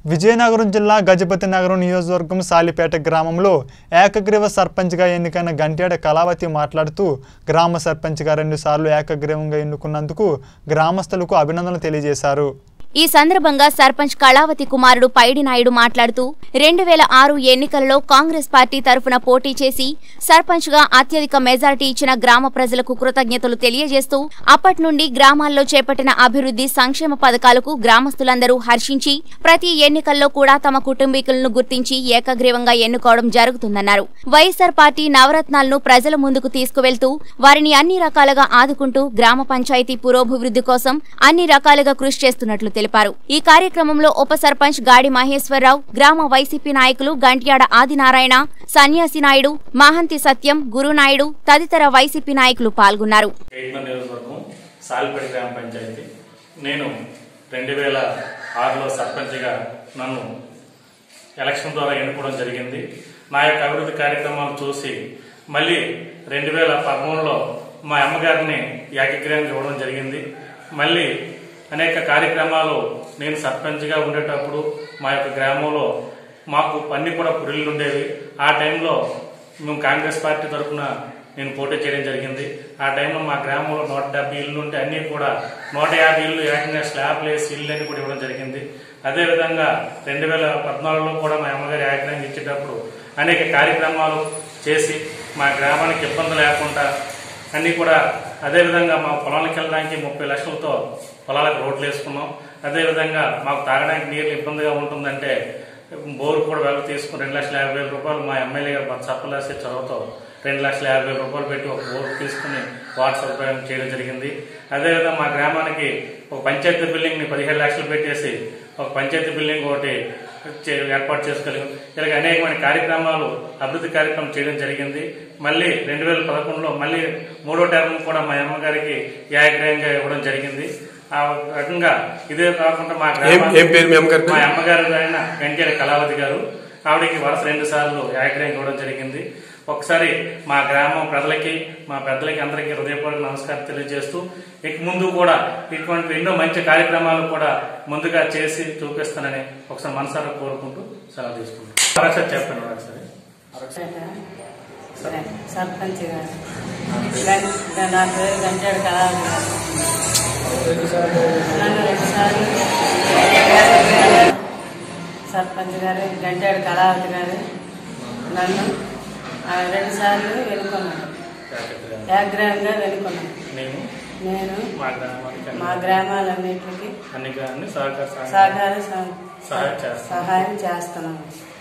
విజయనగరం జిల్లా గజపతి నగరం నియోజకవర్గం సాలిపేట గ్రామంలో ఏకగ్రీవ సర్పంచ్గా ఎన్నికైన గంట్యాడ కళావతి మాట్లాడుతూ గ్రామ సర్పంచ్గా రెండుసార్లు ఏకగ్రీవంగా ఎన్నుకున్నందుకు గ్రామస్తులకు అభినందనలు తెలియజేశారు ఈ సందర్భంగా సర్పంచ్ కళావతి కుమారుడు పైడి నాయుడు మాట్లాడుతూ రెండు వేల ఆరు ఎన్నికలలో కాంగ్రెస్ పార్టీ తరఫున పోటీ చేసి సర్పంచ్ గా అత్యధిక మెజారిటీ ఇచ్చిన గ్రామ ప్రజలకు కృతజ్ఞతలు తెలియజేస్తూ అప్పటి నుండి గ్రామాల్లో చేపట్టిన అభివృద్ధి సంక్షేమ పథకాలకు గ్రామస్తులందరూ హర్షించి ప్రతి ఎన్నికల్లో కూడా తమ కుటుంబీకులను గుర్తించి ఏకగ్రీవంగా ఎన్నుకోవడం జరుగుతుందన్నారు వైఎస్సార్ పార్టీ నవరత్నాలను ప్రజల ముందుకు తీసుకువెళ్తూ వారిని అన్ని రకాలుగా ఆదుకుంటూ గ్రామ పంచాయతీ పురోభివృద్ధి కోసం అన్ని రకాలుగా కృషి చేస్తున్నట్లు తెలిపారు ఈ కార్యక్రమంలో ఉప సర్పంచ్ గాడి మహేశ్వరరావు గ్రామ వైసీపీ నాయకులు గంట్యాడ ఆదినారాయణ సన్యాసి నాయుడు మహంతి సత్యం గురునాయుడు తదితర వైసీపీ నాయకులు పాల్గొన్నారు ఎయిట్మ నియోజకవర్గం సాలిపేట గ్రామ పంచాయతీ నేను రెండు వేల ఆరులో సర్పంచ్గా నన్ను ఎలక్షన్ ద్వారా ఎన్నుకోవడం జరిగింది నా యొక్క అభివృద్ధి కార్యక్రమాలు చూసి మళ్ళీ రెండు వేల పదమూడులో మా అమ్మగారిని ఏకగ్రహం ఇవ్వడం జరిగింది మళ్ళీ అనేక కార్యక్రమాలు నేను సర్పంచ్గా ఉండేటప్పుడు మా యొక్క గ్రామంలో మాకు అన్ని కూడా పురిళ్ళు ఉండేవి ఆ టైంలో మేము కాంగ్రెస్ పార్టీ తరఫున నేను పోటీ చేయడం జరిగింది ఆ టైంలో మా గ్రామంలో నూట డెబ్బై ఇళ్ళు ఉంటే అన్నీ కూడా నూట యాభై ఇళ్ళు ఏకంగా స్లాబ్లు వేసి ఇల్లు అని కూడా ఇవ్వడం జరిగింది అదేవిధంగా రెండు వేల పద్నాలుగులో కూడా మా అమ్మగారి ఆగ్రహం ఇచ్చేటప్పుడు అనేక కార్యక్రమాలు చేసి మా గ్రామానికి ఇబ్బంది లేకుండా అన్నీ కూడా అదేవిధంగా మా పొలాలకు వెళ్ళడానికి ముప్పై లక్షలతో పొలాలకు రోడ్లు వేసుకున్నాం అదేవిధంగా మాకు తాగడానికి నీళ్ళు ఇబ్బందిగా ఉంటుందంటే బోరు కూడా వెళ్ళ తీసుకుని రెండు లక్షల యాభై వేల రూపాయలు మా ఎమ్మెల్యే గారు మన సప్పలేసే చొరవతో రెండు లక్షల యాభై వేల రూపాయలు పెట్టి ఒక బోరు తీసుకుని వాటర్ సదుపాయం చేయడం జరిగింది అదేవిధంగా మా గ్రామానికి ఒక పంచాయతీ బిల్డింగ్ని పదిహేడు లక్షలు పెట్టేసి ఒక పంచాయతీ బిల్డింగ్ ఒకటి చే- ఏర్పాటు చేసుకోగలిగాం ఇలాగ అనేకమైన కార్యక్రమాలు అభివృద్ధి కార్యక్రమం చేయడం జరిగింది మళ్ళీ రెండు వేల పదకొండులో మళ్ళీ మూడో టర్మ్ కూడా మా అమ్మగారికి ఏకగ్రహంగా ఇవ్వడం జరిగింది ఆ రకంగా ఇదే కాకుండా మా ఏం గ్రామానికి- ఏం పేరు మీ అమ్మగారి మా పేరు? అమ్మగారు అయిన వెంకయ్య కళావతి గారు ఆవిడకి వరుస రెండు సార్లు ఏకగ్రహం ఇవ్వడం జరిగింది ఒకసారి మా గ్రామం ప్రజలకి మా పెద్దలకి అందరికీ హృదయపూర్వక నమస్కారం తెలియజేస్తూ ఇక ముందు కూడా ఇటువంటి ఎన్నో మంచి కార్యక్రమాలు కూడా ముందుగా చేసి చూపిస్తానని ఒకసారి మనసారా కోరుకుంటూ సెలవు తీసుకుంటాం ఒకసారి చెప్పండి ఒకసారి సర్పంచ్ గారు గం- నా పేరు గంటాడు కళావతి గారు నన్ను రెండుసార్లు సర్పంచ్ గారు గంటాడు కళావతి గారు నన్ను ఆ, రెండుసార్లు వెనుకున్నాను ఏగ్రహంగా వెనుకున్నాను నేను నేను మా గ్రామానికి మా గ్రామాలన్నింటికి అన్ని అన్ని సహకార సహాయం సహకార సహ- సహాయం చేస్తాను సహాయం చేస్తున్నాను